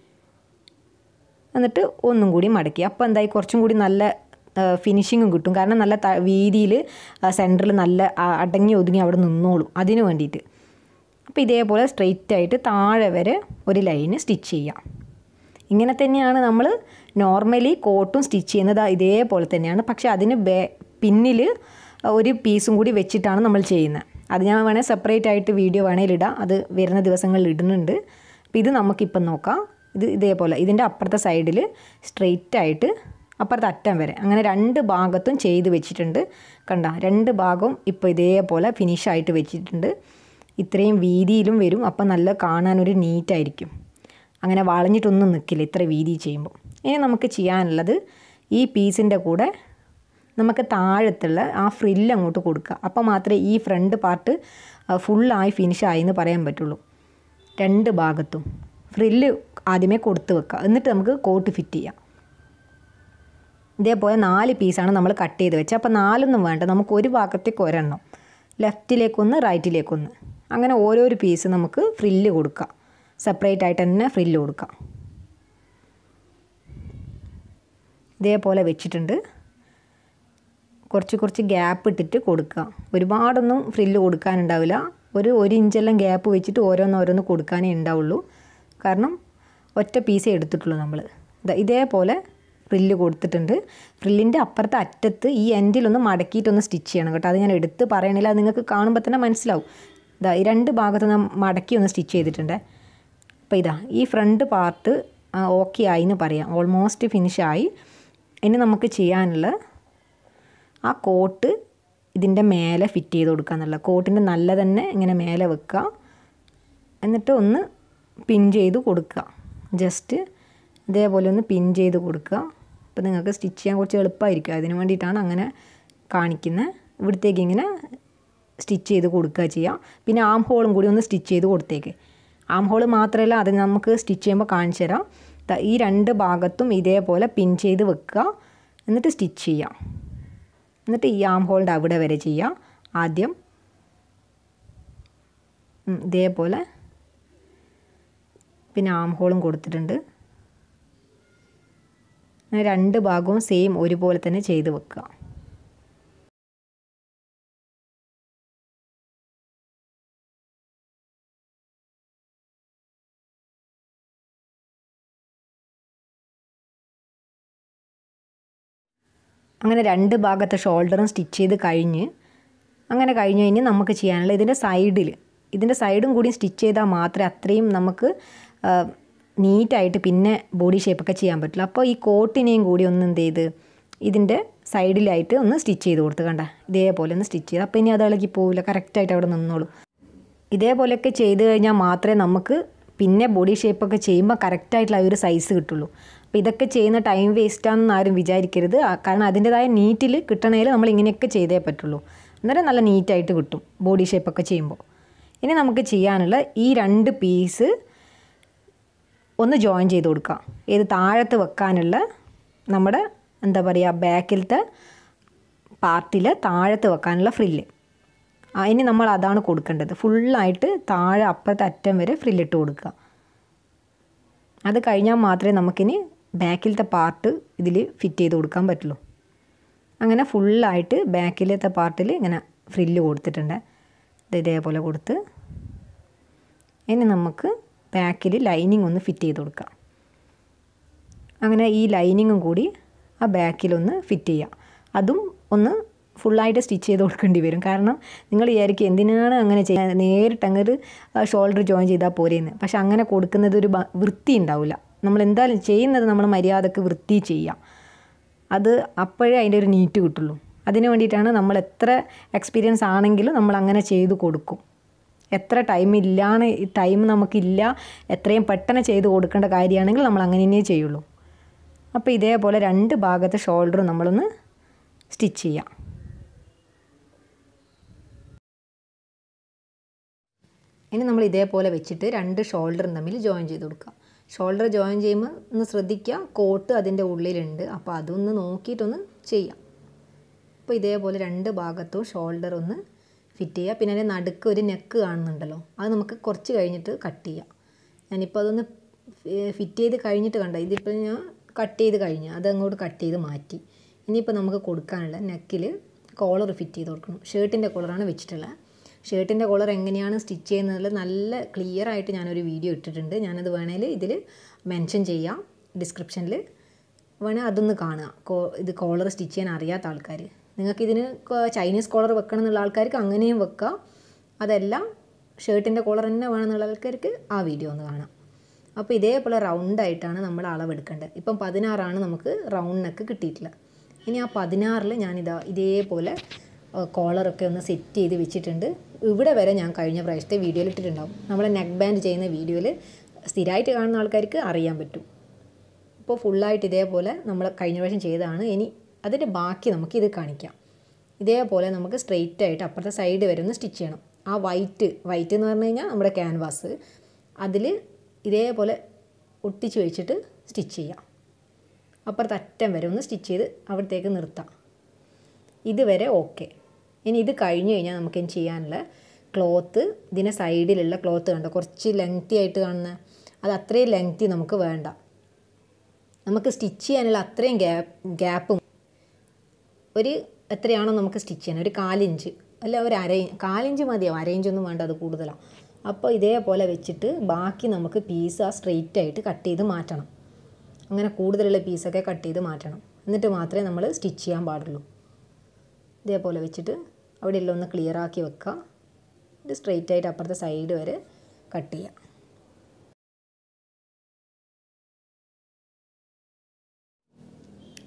Speaker 1: എന്നിട്ട് ഒന്നും കൂടി മടക്കി അപ്പോൾ എന്തായി കുറച്ചും കൂടി നല്ല ഫിനിഷിങ്ങും കിട്ടും കാരണം നല്ല വീതിയിൽ സെൻറ്ററിൽ നല്ല അടങ്ങി ഒതുങ്ങി അവിടെ നിന്നോളും അതിന് വേണ്ടിയിട്ട് അപ്പോൾ ഇതേപോലെ സ്ട്രെയിറ്റ് ആയിട്ട് താഴെ വരെ ഒരു ലൈന് സ്റ്റിച്ച് ചെയ്യാം ഇങ്ങനെ തന്നെയാണ് നമ്മൾ നോർമലി കോട്ടും സ്റ്റിച്ച് ചെയ്യുന്നത് ഇതേപോലെ തന്നെയാണ് പക്ഷേ അതിന് ബേ പിന്നിൽ ഒരു പീസും കൂടി വെച്ചിട്ടാണ് നമ്മൾ ചെയ്യുന്നത് അത് ഞാൻ വേണേൽ സെപ്പറേറ്റ് ആയിട്ട് വീഡിയോ വേണേൽ ഇടാം അത് വരുന്ന ദിവസങ്ങളിൽ ഇടുന്നുണ്ട് അപ്പോൾ ഇത് നമുക്കിപ്പം നോക്കാം ഇത് ഇതേപോലെ ഇതിൻ്റെ അപ്പുറത്തെ സൈഡിൽ സ്ട്രെയിറ്റ് ആയിട്ട് അപ്പുറത്തെ അറ്റം വരെ അങ്ങനെ രണ്ട് ഭാഗത്തും ചെയ്ത് വെച്ചിട്ടുണ്ട് കണ്ട രണ്ട് ഭാഗവും ഇപ്പോൾ ഇതേപോലെ ഫിനിഷായിട്ട് വെച്ചിട്ടുണ്ട് ഇത്രയും വീതിയിലും വരും അപ്പം നല്ല കാണാനൊരു നീറ്റായിരിക്കും അങ്ങനെ വളഞ്ഞിട്ടൊന്നും നിൽക്കില്ല ഇത്ര വീതി ചെയ്യുമ്പോൾ ഇനി നമുക്ക് ചെയ്യാനുള്ളത് ഈ പീസിൻ്റെ കൂടെ നമുക്ക് താഴത്തുള്ള ആ ഫ്രില്ല് അങ്ങോട്ട് കൊടുക്കുക അപ്പോൾ മാത്രമേ ഈ ഫ്രണ്ട് പാർട്ട് ഫുള്ളായി ഫിനിഷായി എന്ന് പറയാൻ പറ്റുള്ളൂ രണ്ട് ഭാഗത്തും ഫ്രില്ല് ആദ്യമേ കൊടുത്ത് വെക്കുക എന്നിട്ട് നമുക്ക് കോട്ട് ഫിറ്റ് ചെയ്യാം ഇതേപോലെ നാല് പീസാണ് നമ്മൾ കട്ട് ചെയ്ത് വെച്ചത് അപ്പോൾ നാലൊന്നും വേണ്ട നമുക്ക് ഒരു ഭാഗത്തേക്ക് ഒരെണ്ണം ലെഫ്റ്റിലേക്കൊന്ന് റൈറ്റിലേക്കൊന്ന് അങ്ങനെ ഓരോരോ പീസ് നമുക്ക് ഫ്രില്ല് കൊടുക്കാം സെപ്പറേറ്റ് ആയിട്ട് തന്നെ ഫ്രില്ല് കൊടുക്കാം ഇതേപോലെ വെച്ചിട്ടുണ്ട് കുറച്ച് കുറച്ച് ഗ്യാപ്പ് ഇട്ടിട്ട് കൊടുക്കുക ഒരുപാടൊന്നും ഫ്രില്ല് കൊടുക്കാനുണ്ടാവില്ല ഒരു ഒരു ഇഞ്ചെല്ലാം ഗ്യാപ്പ് വെച്ചിട്ട് ഓരോന്ന് ഓരോന്ന് കൊടുക്കാനേ ഉണ്ടാവുള്ളൂ കാരണം ഒറ്റ പീസേ എടുത്തിട്ടുള്ളൂ നമ്മൾ ഇതേപോലെ ഫ്രില്ല് കൊടുത്തിട്ടുണ്ട് ഫ്രില്ലിൻ്റെ അപ്പുറത്തെ അറ്റത്ത് ഈ എൻഡിലൊന്ന് മടക്കിയിട്ടൊന്ന് സ്റ്റിച്ച് ചെയ്യണം കേട്ടോ അത് ഞാൻ എടുത്ത് പറയണില്ല അത് നിങ്ങൾക്ക് കാണുമ്പോൾ തന്നെ മനസ്സിലാവും ഇതാ ഈ രണ്ട് ഭാഗത്ത് ഞാൻ മടക്കി ഒന്ന് സ്റ്റിച്ച് ചെയ്തിട്ടുണ്ട് അപ്പോൾ ഇതാ ഈ ഫ്രണ്ട് പാർട്ട് ഓക്കെ ആയി എന്ന് പറയാം ഓൾമോസ്റ്റ് ഫിനിഷായി ഇനി നമുക്ക് ചെയ്യാനുള്ള ആ കോട്ട് ഇതിൻ്റെ മേലെ ഫിറ്റ് ചെയ്ത് കൊടുക്കുക എന്നുള്ള കോട്ടിൻ്റെ നല്ല തന്നെ ഇങ്ങനെ മേലെ വെക്കുക എന്നിട്ട് ഒന്ന് പിൻ ചെയ്ത് കൊടുക്കുക ജസ്റ്റ് ഇതേപോലെ ഒന്ന് പിൻ ചെയ്ത് കൊടുക്കുക അപ്പോൾ നിങ്ങൾക്ക് സ്റ്റിച്ച് ചെയ്യാൻ കുറച്ച് എളുപ്പമായിരിക്കും അതിന് വേണ്ടിയിട്ടാണ് അങ്ങനെ കാണിക്കുന്നത് ഇവിടത്തേക്ക് ഇങ്ങനെ സ്റ്റിച്ച് ചെയ്ത് കൊടുക്കുക ചെയ്യുക പിന്നെ ആം ഹോളും കൂടി ഒന്ന് സ്റ്റിച്ച് ചെയ്ത് കൊടുത്തേക്ക് ആം ഹോൾ മാത്രമല്ല അത് നമുക്ക് സ്റ്റിച്ച് ചെയ്യുമ്പോൾ കാണിച്ചു തരാം ദാ ഈ രണ്ട് ഭാഗത്തും ഇതേപോലെ പിൻ ചെയ്ത് വെക്കുക എന്നിട്ട് സ്റ്റിച്ച് ചെയ്യുക എന്നിട്ട് ഈ ആം ഹോളിൻ്റെ അവിടെ വരെ ചെയ്യുക ആദ്യം ഉം, ഇതേപോലെ പിന്നെ ആം ഹോളും കൊടുത്തിട്ടുണ്ട് അങ്ങനെ രണ്ട് ഭാഗവും സെയിം ഒരുപോലെ തന്നെ ചെയ്ത് വെക്കുക അങ്ങനെ രണ്ട് ഭാഗത്തെ ഷോൾഡറും സ്റ്റിച്ച് ചെയ്ത് കഴിഞ്ഞ് അങ്ങനെ കഴിഞ്ഞ് കഴിഞ്ഞ് നമുക്ക് ചെയ്യാനുള്ള ഇതിൻ്റെ സൈഡിൽ ഇതിൻ്റെ സൈഡും കൂടി സ്റ്റിച്ച് ചെയ്താൽ മാത്രമേ അത്രയും നമുക്ക് നീറ്റായിട്ട് പിന്നെ ബോഡി ഷേപ്പൊക്കെ ചെയ്യാൻ പറ്റുള്ളൂ അപ്പോൾ ഈ കോട്ടിനെയും കൂടി ഒന്ന് എന്ത് ചെയ്ത് ഇതിൻ്റെ സൈഡിലായിട്ട് ഒന്ന് സ്റ്റിച്ച് ചെയ്ത് കൊടുത്ത് കണ്ട ഇതേപോലെ ഒന്ന് സ്റ്റിച്ച് ചെയ്ത് അപ്പോൾ ഇനി അത് ഇളകി പോവില്ല കറക്റ്റായിട്ട് അവിടെ നിന്നോളൂ ഇതേപോലെയൊക്കെ ചെയ്ത് കഴിഞ്ഞാൽ മാത്രമേ നമുക്ക് പിന്നെ ബോഡി ഷേപ്പൊക്കെ ചെയ്യുമ്പോൾ കറക്റ്റായിട്ടുള്ള ആ ഒരു സൈസ് കിട്ടുള്ളൂ അപ്പോൾ ഇതൊക്കെ ചെയ്യുന്ന ടൈം വേസ്റ്റാണെന്ന് ആരും വിചാരിക്കരുത് ആ- കാരണം അതിൻ്റെതായ നീറ്റിൽ കിട്ടണേൽ നമ്മൾ ഇങ്ങനെയൊക്കെ ചെയ്തേ പറ്റുള്ളൂ അന്നേരം നല്ല നീറ്റായിട്ട് കിട്ടും ബോഡി ഷേപ്പൊക്കെ ചെയ്യുമ്പോൾ ഇനി നമുക്ക് ചെയ്യാനുള്ള ഈ രണ്ട് പീസ് ഒന്ന് ജോയിൻ ചെയ്ത് കൊടുക്കുക ഏത് താഴത്ത് വെക്കാനുള്ള നമ്മുടെ എന്താ പറയുക ബാക്കിലത്തെ പാർട്ടിൽ താഴത്ത് വെക്കാനുള്ള ഫ്രില്ല് ഇനി നമ്മൾ അതാണ് കൊടുക്കേണ്ടത് ഫുള്ളായിട്ട് താഴെ അപ്പുറത്തെ അറ്റം വരെ ഫ്രില്ലിട്ട് കൊടുക്കുക അത് കഴിഞ്ഞാൽ മാത്രമേ നമുക്കിനി ബാക്കിലത്തെ പാർട്ട് ഇതിൽ ഫിറ്റ് ചെയ്ത് കൊടുക്കാൻ പറ്റുള്ളൂ അങ്ങനെ ഫുള്ളായിട്ട് ബാക്കിലത്തെ പാർട്ടിൽ ഇങ്ങനെ ഫ്രില്ല് കൊടുത്തിട്ടുണ്ട് ഇത് ഇതേപോലെ കൊടുത്ത് ഇനി നമുക്ക് ബാക്കിൽ ലൈനിങ് ഒന്ന് ഫിറ്റ് ചെയ്ത് കൊടുക്കാം അങ്ങനെ ഈ ലൈനിങ്ങും കൂടി ആ ബാക്കിലൊന്ന് ഫിറ്റ് ചെയ്യാം അതും ഒന്ന് ഫുള്ളായിട്ട് സ്റ്റിച്ച് ചെയ്ത് കൊടുക്കേണ്ടി വരും കാരണം നിങ്ങൾ വിചാരിക്കും എന്തിനാണ് അങ്ങനെ ചെയ്യാൻ നേരിട്ട് അങ്ങോട്ട് ഷോൾഡർ ജോയിൻ ചെയ്താൽ പോരെയെന്ന് പക്ഷെ അങ്ങനെ കൊടുക്കുന്നത് ഒരു ഭ- വൃത്തി ഉണ്ടാവില്ല നമ്മൾ എന്തായാലും ചെയ്യുന്നത് നമ്മൾ മര്യാദക്ക് വൃത്തി ചെയ്യാം അത് അപ്പോഴേ അതിൻ്റെ ഒരു നീറ്റ് കിട്ടുള്ളൂ അതിന് വേണ്ടിയിട്ടാണ് നമ്മൾ എത്ര എക്സ്പീരിയൻസ് ആണെങ്കിലും നമ്മൾ അങ്ങനെ ചെയ്ത് കൊടുക്കും എത്ര ടൈം ഇല്ലാണ് ടൈം നമുക്കില്ല എത്രയും പെട്ടെന്ന് ചെയ്ത് കൊടുക്കേണ്ട കാര്യമാണെങ്കിൽ നമ്മൾ അങ്ങനെ തന്നെ ചെയ്യുള്ളൂ അപ്പോൾ ഇതേപോലെ രണ്ട് ഭാഗത്തെ ഷോൾഡറും നമ്മളൊന്ന് സ്റ്റിച്ച് ചെയ്യാം ഇനി നമ്മൾ ഇതേപോലെ വെച്ചിട്ട് രണ്ട് ഷോൾഡറും തമ്മിൽ ജോയിൻ ചെയ്ത് കൊടുക്കുക ഷോൾഡർ ജോയിൻ ചെയ്യുമ്പോൾ ഒന്ന് ശ്രദ്ധിക്കുക കോട്ട് അതിൻ്റെ ഉള്ളിലുണ്ട് അപ്പോൾ അതൊന്ന് നോക്കിയിട്ടൊന്ന് ചെയ്യാം അപ്പോൾ ഇതേപോലെ രണ്ട് ഭാഗത്തും ഷോൾഡർ ഒന്ന് ഫിറ്റ് ചെയ്യുക പിന്നെ അതിൻ്റെ നടുക്ക് ഒരു നെക്ക് കാണുന്നുണ്ടല്ലോ അത് നമുക്ക് കുറച്ച് കഴിഞ്ഞിട്ട് കട്ട് ചെയ്യാം ഞാനിപ്പോൾ അതൊന്ന് ഫിറ്റ് ചെയ്ത് കഴിഞ്ഞിട്ട് കണ്ട ഇതിപ്പോൾ ഞാൻ കട്ട് ചെയ്ത് കഴിഞ്ഞു അത് അങ്ങോട്ട് കട്ട് ചെയ്ത് മാറ്റി ഇനിയിപ്പോൾ നമുക്ക് കൊടുക്കാനുള്ള നെക്കിൽ കോളർ ഫിറ്റ് ചെയ്ത് കൊടുക്കണം ഷർട്ടിൻ്റെ കോളറാണ് വെച്ചിട്ടുള്ളത് ഷർട്ടിൻ്റെ കോളർ എങ്ങനെയാണ് സ്റ്റിച്ച് ചെയ്യുന്നതിൽ നല്ല ക്ലിയർ ആയിട്ട് ഞാനൊരു വീഡിയോ ഇട്ടിട്ടുണ്ട് ഞാനത് വേണേൽ ഇതിൽ മെൻഷൻ ചെയ്യാം ഡിസ്ക്രിപ്ഷനിൽ വേണേൽ അതൊന്ന് കാണുക കോ ഇത് കോളർ സ്റ്റിച്ച് ചെയ്യാൻ അറിയാത്ത ആൾക്കാർ നിങ്ങൾക്ക് ഇതിന് ചൈനീസ് കോളർ വെക്കണം എന്നുള്ള ആൾക്കാർക്ക് അങ്ങനെയും വെക്കാം അതെല്ലാം ഷർട്ടിൻ്റെ കോളർ തന്നെ വേണമെന്നുള്ള ആൾക്കാർക്ക് ആ വീഡിയോ ഒന്ന് കാണാം അപ്പോൾ ഇതേപോലെ റൗണ്ടായിട്ടാണ് നമ്മൾ അളവെടുക്കേണ്ടത് ഇപ്പം പതിനാറാണ് നമുക്ക് റൗണ്ട് നെക്ക് കിട്ടിയിട്ടുള്ളത് ഇനി ആ പതിനാറിൽ ഞാനിതാ ഇതേപോലെ കോളറൊക്കെ ഒന്ന് സെറ്റ് ചെയ്ത് വെച്ചിട്ടുണ്ട് ഇവിടെ വരെ ഞാൻ കഴിഞ്ഞ പ്രാവശ്യത്തെ വീഡിയോയിൽ ഇട്ടിട്ടുണ്ടാവും നമ്മൾ നെക്ക് ബാൻഡ് ചെയ്യുന്ന വീഡിയോയിൽ സ്ഥിരമായിട്ട് കാണുന്ന ആൾക്കാർക്ക് അറിയാൻ പറ്റും ഇപ്പോൾ ഫുള്ളായിട്ട് ഇതേപോലെ നമ്മൾ കഴിഞ്ഞ പ്രാവശ്യം ചെയ്തതാണ് ഇനി അതിൻ്റെ ബാക്കി നമുക്ക് ഇത് കാണിക്കാം ഇതേപോലെ നമുക്ക് സ്ട്രെയിറ്റ് ആയിട്ട് അപ്പുറത്തെ സൈഡ് വരെ ഒന്ന് സ്റ്റിച്ച് ചെയ്യണം ആ വൈറ്റ് വൈറ്റ് എന്ന് പറഞ്ഞു കഴിഞ്ഞാൽ നമ്മുടെ ക്യാൻവാസ് അതിൽ ഇതേപോലെ ഒട്ടിച്ച് വെച്ചിട്ട് സ്റ്റിച്ച് ചെയ്യാം അപ്പുറത്തെ അറ്റം വരെ ഒന്ന് സ്റ്റിച്ച് ചെയ്ത് അവിടത്തേക്ക് നിർത്താം ഇതുവരെ ഓക്കെ ഇനി ഇത് കഴിഞ്ഞ് കഴിഞ്ഞാൽ നമുക്ക് ഇനി ചെയ്യാനുള്ള ക്ലോത്ത് ഇതിൻ്റെ സൈഡിലുള്ള ക്ലോത്ത് കണ്ടോ കുറച്ച് ലെങ്തി ആയിട്ട് കാണുന്ന അത് അത്രയും ലെങ്തി നമുക്ക് വേണ്ട നമുക്ക് സ്റ്റിച്ച് ചെയ്യാനുള്ള അത്രയും ഗ്യാപ്പ് ഗ്യാപ്പും ഒരു എത്രയാണോ നമുക്ക് സ്റ്റിച്ച് ചെയ്യാൻ ഒരു കാലിഞ്ച് അല്ല ഒരു അര കാലിഞ്ച് മതിയാവും അര ഇഞ്ചൊന്നും വേണ്ട അത് കൂടുതലാണ് അപ്പോൾ ഇതേപോലെ വെച്ചിട്ട് ബാക്കി നമുക്ക് പീസ് ആ സ്ട്രെയിറ്റ് ആയിട്ട് കട്ട് ചെയ്ത് മാറ്റണം അങ്ങനെ കൂടുതലുള്ള പീസൊക്കെ കട്ട് ചെയ്ത് മാറ്റണം എന്നിട്ട് മാത്രമേ നമ്മൾ സ്റ്റിച്ച് ചെയ്യാൻ പാടുള്ളൂ ഇതേപോലെ വെച്ചിട്ട് അവിടെ എല്ലാം ഒന്ന് ക്ലിയർ ആക്കി വെക്കുക ഇത് സ്ട്രെയിറ്റ് ആയിട്ട് അപ്പുറത്തെ സൈഡ് വരെ കട്ട് ചെയ്യാം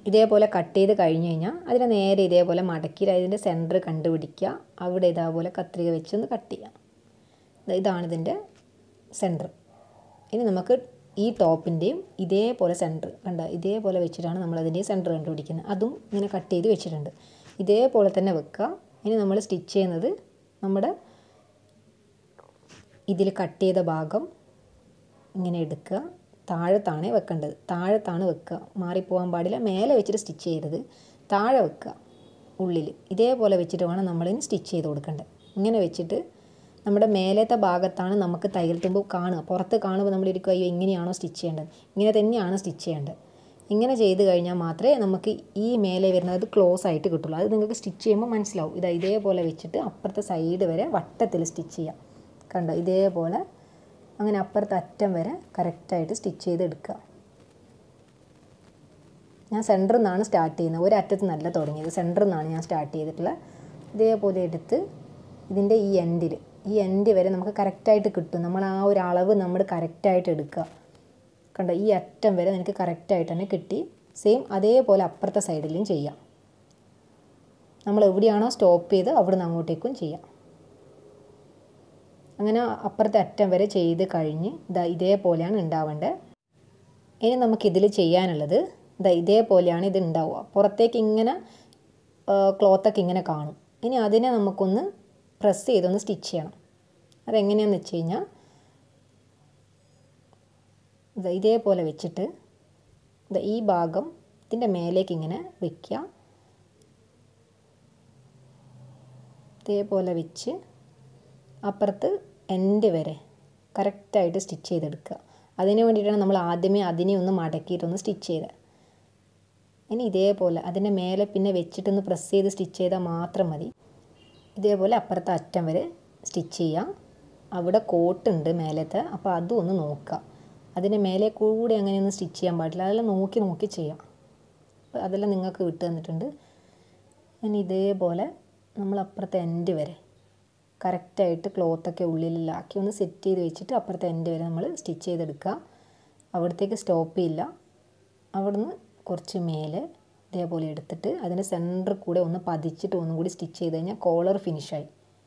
Speaker 1: ഇതേപോലെ കട്ട് ചെയ്ത് കഴിഞ്ഞ് കഴിഞ്ഞാൽ അതിനെ നേരെ ഇതേപോലെ മടക്കി അതിൻ്റെ സെൻറ്റർ കണ്ടുപിടിക്കുക അവിടെ ഇതേപോലെ കത്രിക വെച്ചൊന്ന് കട്ട് ചെയ്യാം ദാ ഇതാണ് ഇതിൻ്റെ സെൻറ്റർ ഇനി നമുക്ക് ഈ ടോപ്പിൻ്റെയും ഇതേപോലെ സെൻറ്റർ കണ്ട ഇതേപോലെ വെച്ചിട്ടാണ് നമ്മൾ അതിൻ്റെ സെൻറ്റർ കണ്ടുപിടിക്കുന്നത് അതും ഇങ്ങനെ കട്ട് ചെയ്ത് വെച്ചിട്ടുണ്ട് ഇതേപോലെ തന്നെ വെക്കുക ഇനി നമ്മൾ സ്റ്റിച്ച് ചെയ്യുന്നത് നമ്മുടെ ഇതിൽ കട്ട് ചെയ്ത ഭാഗം ഇങ്ങനെ എടുക്കുക താഴത്താണ് വെക്കേണ്ടത് താഴത്താണ് വെക്കുക മാറിപ്പോകാൻ പാടില്ല മേലെ വെച്ചിട്ട് സ്റ്റിച്ച് ചെയ്യരുത് താഴെ വെക്കുക ഉള്ളിൽ ഇതേപോലെ വെച്ചിട്ട് വേണം നമ്മളിനി സ്റ്റിച്ച് ചെയ്ത് കൊടുക്കേണ്ടത് ഇങ്ങനെ വെച്ചിട്ട് നമ്മുടെ മേലത്തെ ഭാഗത്താണ് നമുക്ക് തയ്യൽ തുമ്പ് കാണുക പുറത്ത് കാണുമ്പോൾ നമ്മൾ ഇരിക്കും അയ്യോ ഇങ്ങനെയാണോ സ്റ്റിച്ച് ചെയ്യേണ്ടത് ഇങ്ങനെ തന്നെയാണ് സ്റ്റിച്ച് ചെയ്യേണ്ടത് ഇങ്ങനെ ചെയ്ത് കഴിഞ്ഞാൽ മാത്രമേ നമുക്ക് ഈ മേലെ വരുന്നത് ക്ലോസ് ആയിട്ട് കിട്ടുള്ളൂ അത് നിങ്ങൾക്ക് സ്റ്റിച്ച് ചെയ്യുമ്പോൾ മനസ്സിലാവും ഇതാ ഇതേപോലെ വെച്ചിട്ട് അപ്പുറത്തെ സൈഡ് വരെ വട്ടത്തിൽ സ്റ്റിച്ച് ചെയ്യാം കണ്ടോ ഇതേപോലെ അങ്ങനെ അപ്പുറത്തെ അറ്റം വരെ കറക്റ്റായിട്ട് സ്റ്റിച്ച് ചെയ്ത് എടുക്കുക ഞാൻ സെൻറ്ററിൽ നിന്നാണ് സ്റ്റാർട്ട് ചെയ്യുന്നത് ഒരു അറ്റത്ത് നല്ല തുടങ്ങിയത് സെൻറ്ററിൽ നിന്നാണ് ഞാൻ സ്റ്റാർട്ട് ചെയ്തിട്ടുള്ളത് ഇതേപോലെ എടുത്ത് ഇതിൻ്റെ ഈ എൻഡിൽ ഈ എൻഡ് വരെ നമുക്ക് കറക്റ്റായിട്ട് കിട്ടും നമ്മൾ ആ ഒരു അളവ് നമ്മൾ കറക്റ്റായിട്ട് എടുക്കുക കണ്ടോ ഈ അറ്റം വരെ എനിക്ക് കറക്റ്റായിട്ട് തന്നെ കിട്ടി സെയിം അതേപോലെ അപ്പുറത്തെ സൈഡിലും ചെയ്യാം നമ്മൾ എവിടെയാണോ സ്റ്റോപ്പ് ചെയ്ത് അവിടുന്ന് അങ്ങോട്ടേക്കും ചെയ്യാം അങ്ങനെ അപ്പുറത്തെ അറ്റം വരെ ചെയ്ത് കഴിഞ്ഞ് ഇതാ ഇതേപോലെയാണ് ഉണ്ടാവേണ്ടത് ഇനി നമുക്കിതിൽ ചെയ്യാനുള്ളത് ഇതാ ഇതേപോലെയാണ് ഇത് ഉണ്ടാവുക പുറത്തേക്ക് ഇങ്ങനെ ക്ലോത്തൊക്കെ ഇങ്ങനെ കാണും ഇനി അതിനെ നമുക്കൊന്ന് പ്രസ് ചെയ്തൊന്ന് സ്റ്റിച്ച് ചെയ്യണം അതെങ്ങനെയാണെന്ന് വെച്ച് കഴിഞ്ഞാൽ ഇതാ ഇതേപോലെ വെച്ചിട്ട് ഇതാ ഈ ഭാഗം ഇതിൻ്റെ മേലേക്ക് ഇങ്ങനെ വെക്കുക ഇതേപോലെ വെച്ച് അപ്പുറത്ത് എൻഡ് വരെ കറക്റ്റായിട്ട് സ്റ്റിച്ച് ചെയ്തെടുക്കുക അതിന് വേണ്ടിയിട്ടാണ് നമ്മൾ ആദ്യമേ അതിനെ ഒന്ന് മടക്കിയിട്ടൊന്ന് സ്റ്റിച്ച് ചെയ്തത് ഇനി ഇതേപോലെ അതിൻ്റെ മേലെ പിന്നെ വെച്ചിട്ടൊന്ന് പ്രസ് ചെയ്ത് സ്റ്റിച്ച് ചെയ്താൽ മാത്രം മതി ഇതേപോലെ അപ്പുറത്തെ അറ്റം വരെ സ്റ്റിച്ച് ചെയ്യാം അവിടെ കോട്ടുണ്ട് മേലത്തെ അപ്പോൾ അതും ഒന്ന് നോക്കുക അതിൻ്റെ മേലെ കൂടെ അങ്ങനെയൊന്നും സ്റ്റിച്ച് ചെയ്യാൻ പാടില്ല അതെല്ലാം നോക്കി നോക്കി ചെയ്യാം അപ്പോൾ അതെല്ലാം നിങ്ങൾക്ക് വിട്ടു തന്നിട്ടുണ്ട് ഇനി ഇതേപോലെ നമ്മൾ അപ്പുറത്തെ എൻഡ് വരെ കറക്റ്റായിട്ട് ക്ലോത്തൊക്കെ ഉള്ളിലാക്കി ഒന്ന് സെറ്റ് ചെയ്ത് വെച്ചിട്ട് അപ്പുറത്തെ എൻഡ് വരെ നമ്മൾ സ്റ്റിച്ച് ചെയ്തെടുക്കുക അവിടത്തേക്ക് സ്റ്റോപ്പ് ചെയ്യില്ല അവിടുന്ന് കുറച്ച് മേലെ ഇതേപോലെ എടുത്തിട്ട് അതിൻ്റെ സെൻറ്റർ കൂടെ ഒന്ന് പതിച്ചിട്ട് ഒന്നും കൂടി സ്റ്റിച്ച് ചെയ്ത് കഴിഞ്ഞാൽ കോളർ ഫിനിഷായി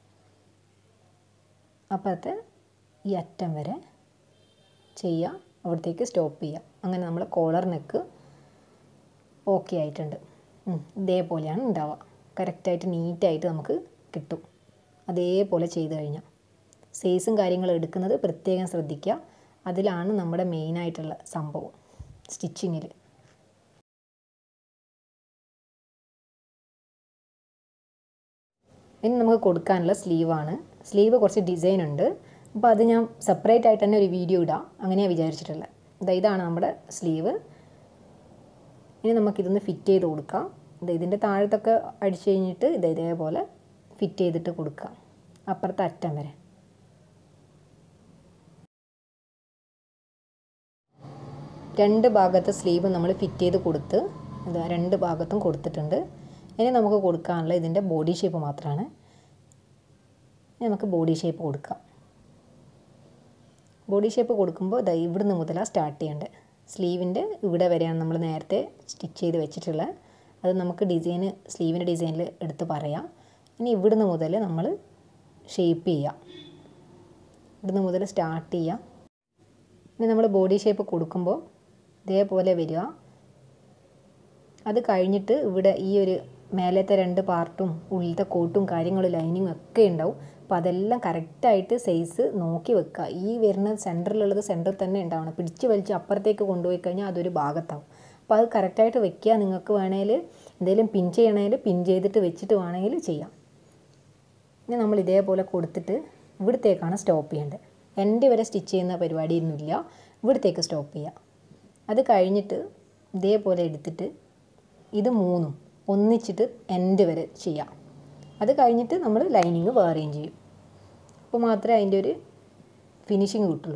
Speaker 1: അപ്പോഴത്തെ ഈ അറ്റം വരെ ചെയ്യുക അവിടത്തേക്ക് സ്റ്റോപ്പ് ചെയ്യുക അങ്ങനെ നമ്മൾ കോളർ നെക്ക് ഓക്കെ ആയിട്ടുണ്ട് ഇതേപോലെയാണ് ഉണ്ടാവുക കറക്റ്റായിട്ട് നീറ്റായിട്ട് നമുക്ക് കിട്ടും അതേപോലെ ചെയ്ത് കഴിഞ്ഞാൽ സൈസും കാര്യങ്ങളും എടുക്കുന്നത് പ്രത്യേകം ശ്രദ്ധിക്കുക അതിലാണ് നമ്മുടെ മെയിനായിട്ടുള്ള സംഭവം സ്റ്റിച്ചിങ്ങിൽ ഇനി നമുക്ക് കൊടുക്കാനുള്ള സ്ലീവാണ് സ്ലീവ് കുറച്ച് ഡിസൈൻ ഉണ്ട് അപ്പോൾ അത് ഞാൻ സെപ്പറേറ്റ് ആയിട്ട് തന്നെ ഒരു വീഡിയോ ഇടാം അങ്ങനെയാണ് വിചാരിച്ചിട്ടുള്ളത് ഇതാ ഇതാണ് നമ്മുടെ സ്ലീവ് ഇനി നമുക്കിതൊന്ന് ഫിറ്റ് ചെയ്ത് കൊടുക്കാം ഇത് ഇതിൻ്റെ താഴത്തൊക്കെ അടിച്ചു കഴിഞ്ഞിട്ട് ഇത് ഇതേപോലെ ഫിറ്റ് ചെയ്തിട്ട് കൊടുക്കുക അപ്പുറത്തെ അറ്റം വരെ രണ്ട് ഭാഗത്തെ സ്ലീവ് നമ്മൾ ഫിറ്റ് ചെയ്ത് കൊടുത്ത് ഇതാ രണ്ട് ഭാഗത്തും കൊടുത്തിട്ടുണ്ട് ഇനി നമുക്ക് കൊടുക്കാനുള്ള ഇതിൻ്റെ ബോഡി ഷേപ്പ് മാത്രമാണ് ഇനി നമുക്ക് ബോഡി ഷേപ്പ് കൊടുക്കാം ബോഡി ഷേപ്പ് കൊടുക്കുമ്പോൾ ഇതാ ഇവിടുന്ന് മുതലാണ് സ്റ്റാർട്ട് ചെയ്യേണ്ടത് സ്ലീവിൻ്റെ ഇവിടെ വരെയാണ് നമ്മൾ നേരത്തെ സ്റ്റിച്ച് ചെയ്ത് വെച്ചിട്ടുള്ളത് അത് നമുക്ക് ഡിസൈന് സ്ലീവിൻ്റെ ഡിസൈനിൽ എടുത്ത് പറയാം ഇനി ഇവിടുന്ന് മുതൽ നമ്മൾ ഷേപ്പ് ചെയ്യാം ഇവിടുന്ന് മുതൽ സ്റ്റാർട്ട് ചെയ്യാം ഇനി നമ്മൾ ബോഡി ഷേപ്പ് കൊടുക്കുമ്പോൾ ഇതേപോലെ വരിക അത് കഴിഞ്ഞിട്ട് ഇവിടെ ഈ ഒരു മേലത്തെ രണ്ട് പാർട്ടും ഉള്ളിലത്തെ കോട്ടും കാര്യങ്ങളും ലൈനിങ്ങും ഒക്കെ ഉണ്ടാവും അപ്പോൾ അതെല്ലാം കറക്റ്റായിട്ട് സൈസ് നോക്കി വെക്കുക ഈ വരുന്ന സെൻറ്ററിലുള്ളത് സെൻറ്ററിൽ തന്നെ ഉണ്ടാവണം പിടിച്ച് വലിച്ച് അപ്പുറത്തേക്ക് കൊണ്ടുപോയി കഴിഞ്ഞാൽ അതൊരു ഭാഗത്താവും അപ്പോൾ അത് കറക്റ്റായിട്ട് വെക്കുക നിങ്ങൾക്ക് വേണമെങ്കിൽ എന്തെങ്കിലും പിൻ ചെയ്യണമെങ്കിൽ പിൻ ചെയ്തിട്ട് വെച്ചിട്ട് വേണമെങ്കിൽ ചെയ്യാം ഇനി നമ്മൾ ഇതേപോലെ കൊടുത്തിട്ട് ഇവിടത്തേക്കാണ് സ്റ്റോപ്പ് ചെയ്യേണ്ടത് എൻ്റെ വരെ സ്റ്റിച്ച് ചെയ്യുന്ന പരിപാടിയൊന്നുമില്ല ഇവിടത്തേക്ക് സ്റ്റോപ്പ് ചെയ്യുക അത് കഴിഞ്ഞിട്ട് ഇതേപോലെ എടുത്തിട്ട് ഇത് മൂന്നും ഒന്നിച്ചിട്ട് എൻഡ് വരെ ചെയ്യാം അത് കഴിഞ്ഞിട്ട് നമ്മൾ ലൈനിങ് വേറെയും ചെയ്യും അപ്പോൾ മാത്രമേ അതിൻ്റെ ഒരു ഫിനിഷിങ് കിട്ടുള്ളൂ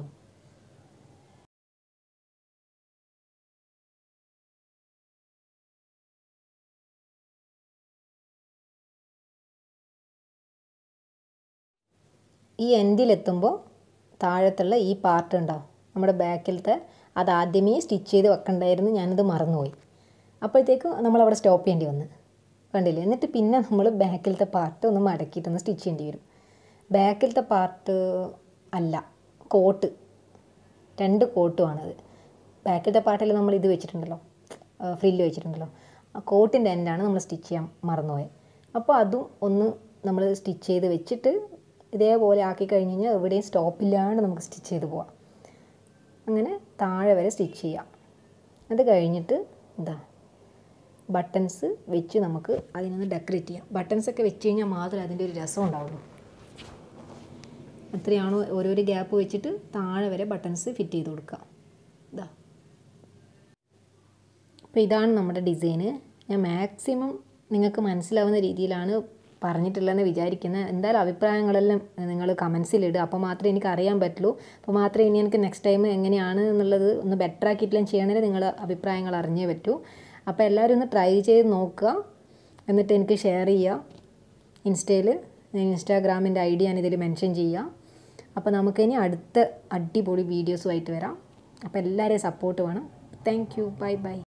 Speaker 1: ഈ എൻഡിലെത്തുമ്പോൾ താഴത്തുള്ള ഈ പാർട്ട് ഉണ്ടാവും നമ്മുടെ ബാക്കിലത്തെ അത് ആദ്യമേ സ്റ്റിച്ച് ചെയ്ത് വെക്കണ്ടായിരുന്നു ഞാനത് മറന്നുപോയി അപ്പോഴത്തേക്കും നമ്മളവിടെ സ്റ്റോപ്പ് ചെയ്യേണ്ടി വന്ന് കണ്ടില്ലേ എന്നിട്ട് പിന്നെ നമ്മൾ ബാക്കിലത്തെ പാർട്ട് ഒന്ന് മടക്കിയിട്ടൊന്ന് സ്റ്റിച്ച് ചെയ്യേണ്ടി വരും ബാക്കിലത്തെ പാർട്ട് അല്ല കോട്ട് രണ്ട് കോട്ടുമാണത് ബാക്കിലത്തെ പാർട്ടിൽ നമ്മൾ ഇത് വെച്ചിട്ടുണ്ടല്ലോ ഫ്രില്ല് വെച്ചിട്ടുണ്ടല്ലോ ആ കോട്ടിൻ്റെ എൻഡാണ് നമ്മൾ സ്റ്റിച്ച് ചെയ്യാൻ മറന്നുപോയത് അപ്പോൾ അതും ഒന്ന് നമ്മൾ സ്റ്റിച്ച് ചെയ്ത് വെച്ചിട്ട് ഇതേപോലെ ആക്കി കഴിഞ്ഞ് കഴിഞ്ഞാൽ എവിടെയും സ്റ്റോപ്പില്ലാണ്ട് നമുക്ക് സ്റ്റിച്ച് ചെയ്ത് പോവാം അങ്ങനെ താഴെ വരെ സ്റ്റിച്ച് ചെയ്യാം അത് കഴിഞ്ഞിട്ട് എന്താ ബട്ടൺസ് വെച്ച് നമുക്ക് അതിനൊന്ന് ഡെക്കറേറ്റ് ചെയ്യാം ബട്ടൺസ് ഒക്കെ വെച്ച് കഴിഞ്ഞാൽ മാത്രമേ അതിൻ്റെ ഒരു രസം ഉണ്ടാവുള്ളൂ എത്രയാണോ ഓരോരോ ഗ്യാപ്പ് വെച്ചിട്ട് താഴെ വരെ ബട്ടൺസ് ഫിറ്റ് ചെയ്ത് കൊടുക്കുക ഇതാ അപ്പോൾ ഇതാണ് നമ്മുടെ ഡിസൈന് ഞാൻ മാക്സിമം നിങ്ങൾക്ക് മനസ്സിലാവുന്ന രീതിയിലാണ് പറഞ്ഞിട്ടുള്ളതെന്ന് വിചാരിക്കുന്നത് എന്തായാലും അഭിപ്രായങ്ങളെല്ലാം നിങ്ങൾ കമൻസിലിടുക അപ്പോൾ മാത്രമേ എനിക്ക് അറിയാൻ പറ്റുള്ളൂ അപ്പോൾ മാത്രമേ ഇനി എനിക്ക് നെക്സ്റ്റ് ടൈം എങ്ങനെയാണ് എന്നുള്ളത് ഒന്ന് ബെറ്റർ ആക്കിയിട്ടെല്ലാം ചെയ്യണമെങ്കിൽ നിങ്ങളുടെ അഭിപ്രായങ്ങൾ അറിഞ്ഞേ പറ്റൂ അപ്പോൾ എല്ലാവരും ഒന്ന് ട്രൈ ചെയ്ത് നോക്കുക എന്നിട്ട് എനിക്ക് ഷെയർ ചെയ്യുക ഇൻസ്റ്റയിൽ ഇൻസ്റ്റാഗ്രാമിൻ്റെ ഐ ഡി ഞാൻ ഇതിൽ മെൻഷൻ ചെയ്യാം അപ്പോൾ നമുക്കിനി അടുത്ത അടിപൊളി വീഡിയോസുമായിട്ട് വരാം അപ്പോൾ എല്ലാവരെയും സപ്പോർട്ട് വേണം താങ്ക് യു ബൈ ബൈ